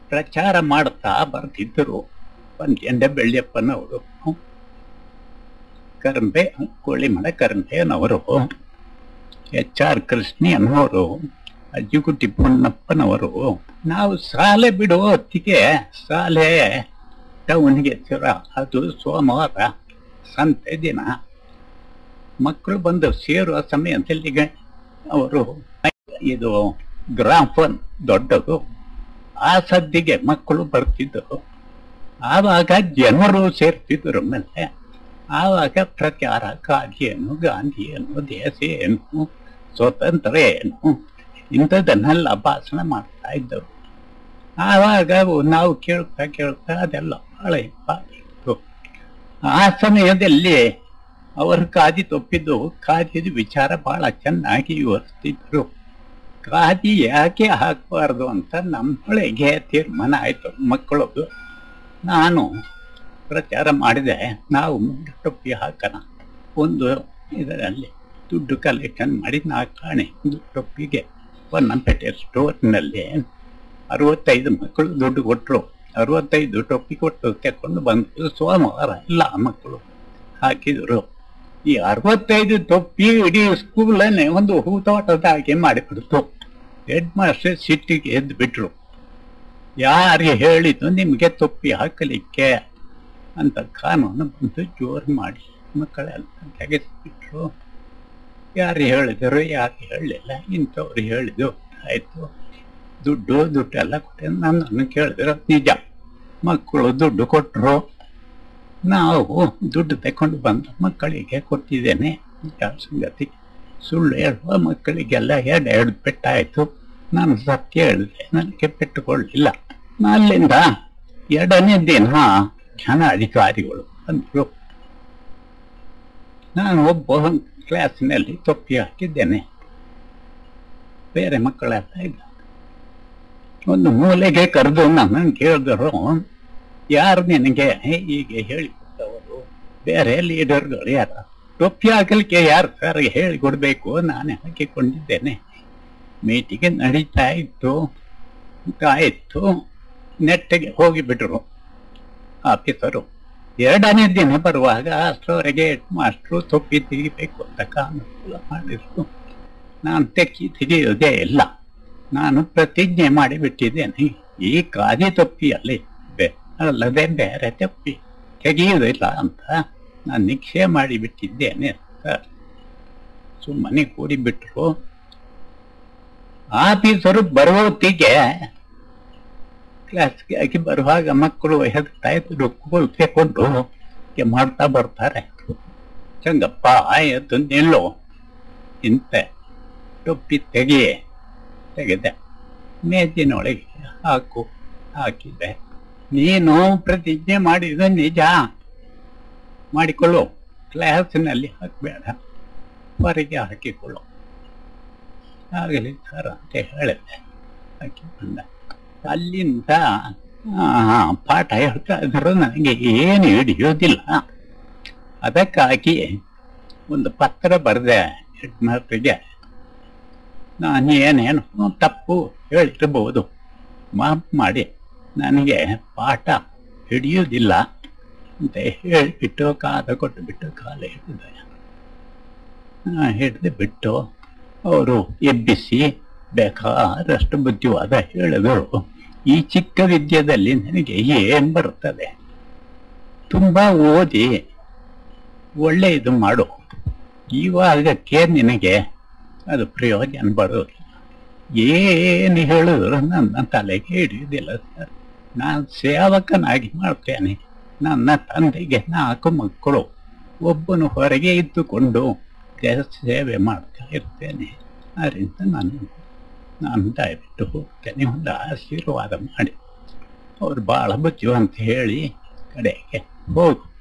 ಪ್ರಚಾರ ಮಾಡ್ತಾ ಬರ್ತಿದ್ದರು ಪಂದ್ಯಂಡ ಬೆಳ್ಳಿಯಪ್ಪನವರು ಕರಂಬೆ ಕೋಳಿಮಡ ಕರಂಬೆನವರು ಎಚ್ ಆರ್ ಕೃಷ್ಣಿ ಅನ್ನೋರು ಅಜ್ಜಿಗುಟ್ಟಿ ಪೊನ್ನಪ್ಪನವರು ನಾವು ಶಾಲೆ ಬಿಡೋ ಹೊತ್ತಿಗೆ ಶಾಲೆ ಟೌನ್ಗೆ ತಿರ ಅದು ಸೋಮವಾರ ಸಂತೆ ದಿನ ಮಕ್ಕಳು ಬಂದು ಸೇರುವ ಸಮಯದಲ್ಲಿ ಅವರು ಇದು ಗ್ರಾಫೋನ್ ದೊಡ್ಡದು ಆ ಸದ್ದಿಗೆ ಮಕ್ಕಳು ಬರ್ತಿದ್ದರು ಆವಾಗ ಜನರು ಸೇರ್ತಿದ್ರು ಮೇಲೆ ಆವಾಗ ಪ್ರಚಾರ ಕಾಜಿ ಏನು ಗಾಂಧಿ ಏನು ದೇಶ ಏನು ಸ್ವತಂತ್ರ ಏನು ಇಂಥದ್ದನ್ನೆಲ್ಲ ಭಾಷಣ ಮಾಡ್ತಾ ಇದ್ದರು ಆವಾಗ ನಾವು ಕೇಳ್ತಾ ಕೇಳ್ತಾ ಅದೆಲ್ಲ ಬಹಳ ಇತ್ತು ಆ ಸಮಯದಲ್ಲಿ ಅವರು ಕಾದಿ ತಪ್ಪಿದ್ದು ಕಾದಿದ ವಿಚಾರ ಬಹಳ ಚೆನ್ನಾಗಿ ವಿವರಿಸ್ತಿದ್ರು ಕಾದಿ ಯಾಕೆ ಹಾಕಬಾರ್ದು ಅಂತ ನಮ್ಮೊಳಗೆ ತೀರ್ಮಾನ ಆಯಿತು ಮಕ್ಕಳದು ನಾನು ಪ್ರಚಾರ ಮಾಡಿದೆ ನಾವು ಮುಂದೆ ಟೊಪ್ಪಿ ಹಾಕೋಣ ಒಂದು ಇದರಲ್ಲಿ ದುಡ್ಡು ಕಲೆಕ್ಷನ್ ಮಾಡಿ ನಾಲ್ಕು ಕಾಣೆ ಒಂದು ಟೊಪ್ಪಿಗೆ ಪೊನ್ನಂಪೇಟೆ ಸ್ಟೋರ್ನಲ್ಲಿ ಅರವತ್ತೈದು ಮಕ್ಕಳು ದುಡ್ಡು ಕೊಟ್ಟರು ಅರವತ್ತೈದು ಟೊಪ್ಪಿ ಕೊಟ್ಟು ತಕೊಂಡು ಬಂದು ಸೋಮವಾರ ಎಲ್ಲ ಮಕ್ಕಳು ಹಾಕಿದರು ಈ ಅರವತ್ತೈದು ಟೊಪ್ಪಿ ಇಡೀ ಸ್ಕೂಲನ್ನೇ ಒಂದು ಹೂತೋಟದ ಹಾಗೆ ಮಾಡಿಬಿಡ್ತು ಹೆಡ್ ಮಾಸ್ಟರ್ ಸಿಟ್ಟಿಗೆ ಎದ್ದು ಬಿಟ್ರು ಯಾರಿಗೆ ಹೇಳಿದ್ದು ನಿಮಗೆ ತೊಪ್ಪಿ ಹಾಕಲಿಕ್ಕೆ ಅಂತ ಕಾನೂನು ಬಂದು ಜೋರು ಮಾಡಿ ಮಕ್ಕಳೆಲ್ಲ ತೆಗೆಸ್ಬಿಟ್ರು ಯಾರು ಹೇಳಿದರು ಯಾರು ಹೇಳಲಿಲ್ಲ ಇಂಥವ್ರು ಹೇಳಿದ್ದು ಆಯಿತು ದುಡ್ಡು ದುಡ್ಡೆಲ್ಲ ಕೊಟ್ಟೆ ನನ್ನನ್ನು ಕೇಳಿದ್ರು ನಿಜ ಮಕ್ಕಳು ದುಡ್ಡು ಕೊಟ್ಟರು ನಾವು ದುಡ್ಡು ತಕೊಂಡು ಬಂದು ಮಕ್ಕಳಿಗೆ ಕೊಟ್ಟಿದ್ದೇನೆ ಯಾವ ಸಂಗತಿ ಸುಳ್ಳು ಹೇಳುವ ಮಕ್ಕಳಿಗೆಲ್ಲ ಎರಡು ಎರಡು ಪೆಟ್ಟಾಯಿತು ನಾನು ಸತ್ಯ ಹೇಳಿದೆ ನನಗೆ ಪೆಟ್ಟುಕೊಳ್ಳಿಲ್ಲ ಅಲ್ಲಿಂದ ಎರಡನೇ ದಿನ ಜನ ಅಧಿಕಾರಿಗಳು ಬಂದರು ನಾನು ಒಬ್ಬ ಕ್ಲಾಸಿನಲ್ಲಿ ತೊಪ್ಪಿ ಹಾಕಿದ್ದೇನೆ ಬೇರೆ ಮಕ್ಕಳೆಲ್ಲ ಇಲ್ಲ ಒಂದು ಮೂಲೆಗೆ ಕರೆದು ನನ್ನನ್ನು ಕೇಳಿದರು ಯಾರು ನಿನಗೆ ಹೀಗೆ ಹೇಳಿಕೊಟ್ಟವರು ಬೇರೆ ಲೀಡರ್ಗಳು ಯಾರ ಟೊಪ್ಪಿ ಹಾಕಲಿಕ್ಕೆ ಯಾರು ಸರ್ ಹೇಳಿಕೊಡ್ಬೇಕು ನಾನೇ ಹಾಕಿಕೊಂಡಿದ್ದೇನೆ ಮೀಟಿಂಗ್ ನಡೀತಾ ಇತ್ತು ಆಯಿತು ನೆಟ್ಟಿಗೆ ಹೋಗಿಬಿಟ್ರು ಆಫೀಸರು ಎರಡನೇ ದಿನ ಬರುವಾಗ ಅಷ್ಟರವರೆಗೆ ಹೆಡ್ ಮಾಸ್ಟ್ರು ತೊಪ್ಪಿ ತೆಗಿಬೇಕು ಅಂತ ಕಾನೂನು ಮಾಡಿದ್ರು ನಾನು ತೆಕ್ಕಿ ತೆಗೆಯೋದೇ ಇಲ್ಲ ನಾನು ಪ್ರತಿಜ್ಞೆ ಮಾಡಿಬಿಟ್ಟಿದ್ದೇನೆ ಈ ಕಾದಿ ತೊಪ್ಪಿಯಲ್ಲಿ ಬೆ ಅಲ್ಲದೆ ಬೇರೆ ತಪ್ಪಿ ತೆಗೆಯುವುದಿಲ್ಲ ಅಂತ ನಾನು ನಿಕ್ಷೆ ಮಾಡಿಬಿಟ್ಟಿದ್ದೇನೆ ಸರ್ ಸುಮ್ಮನೆ ಕೂಡಿಬಿಟ್ರು ಆಫೀಸರು ಬರುವ ಹೊತ್ತಿಗೆ ಕ್ಲಾಸ್ಗೆ ಆಗಿ ಬರುವಾಗ ಮಕ್ಕಳು ಹೆದರ್ತಾ ಇದ್ರು ಕೂತ್ಕೊಂಡು ಮಾಡ್ತಾ ಬರ್ತಾರೆ ಚಂಗಪ್ಪ ಆಯ್ತು ನಿಲ್ಲು ಇಂತ ಟೊಪ್ಪಿ ತೆಗಿ ತೆಗೆದೆ ಮೇಜಿನೊಳಗೆ ಹಾಕು ಹಾಕಿದೆ ನೀನು ಪ್ರತಿಜ್ಞೆ ಮಾಡಿದ ನಿಜ ಮಾಡಿಕೊಳ್ಳು ಕ್ಲಾಸಿನಲ್ಲಿ ಹಾಕಬೇಡ ಹೊರಗೆ ಹಾಕಿಕೊಳ್ಳು ಆಗಲಿ ಸರ್ ಅಂತ ಹೇಳಿದೆ ಹಾಕಿಕೊಂಡ ಅಲ್ಲಿಂದ ಆ, ಪಾಠ ಹೇಳ್ತಾ ಇದ್ರು ನನಗೆ ಏನು ಹಿಡಿಯೋದಿಲ್ಲ ಅದಕ್ಕಾಗಿ ಒಂದು ಪತ್ರ ಬರೆದೆ ಹೆಡ್ ಮಾಸ್ಟರ್ಗೆ ನಾನು ಏನೇನು ತಪ್ಪು ಹೇಳಿರಬಹುದು ಮಾಫ್ ಮಾಡಿ ನನಗೆ ಪಾಠ ಹಿಡಿಯೋದಿಲ್ಲ ಅಂತ ಹೇಳಿಬಿಟ್ಟು ಕಾದ ಕೊಟ್ಟು ಬಿಟ್ಟು ಕಾಲ ಹಿಡಿದೆ ಹಿಡಿದು ಬಿಟ್ಟು ಅವರು ಎಬ್ಬಿಸಿ ಬೇಕಾದಷ್ಟು ಬುದ್ಧಿವಾದ ಹೇಳಿದರು ಈ ಚಿಕ್ಕ ವಿದ್ಯೆಯಲ್ಲಿ ನನಗೆ ಏನ್ ಬರುತ್ತದೆ ತುಂಬಾ ಓದಿ ಒಳ್ಳೆ ಇದು ಮಾಡು ಇವಾಗಕ್ಕೆ ನಿನಗೆ ಅದು ಪ್ರಯೋಜನ ಬರೋದಿಲ್ಲ ಏನು ಹೇಳಿದ್ರು ನನ್ನ ತಲೆಗೆ ಹಿಡಿಯುವುದಿಲ್ಲ ಸರ್ ನಾನು ಸೇವಕನಾಗಿ ಮಾಡ್ತೇನೆ ನನ್ನ ತಂದೆಗೆ ನಾಲ್ಕು ಮಕ್ಕಳು ಒಬ್ಬನು ಹೊರಗೆ ಇದ್ದುಕೊಂಡು ಕೆಲಸ ಸೇವೆ ಮಾಡ್ತಾ ಇರ್ತೇನೆ ಅದರಿಂದ ನಾನು ನಾನು ದಯವಿಟ್ಟು ಹೋಗ್ತೇನೆ ಒಂದು ಆಶೀರ್ವಾದ ಮಾಡಿ ಅವ್ರು ಭಾಳ ಬುದ್ಧಿವಂತ ಹೇಳಿ ಕಡೆಗೆ ಹೋಗು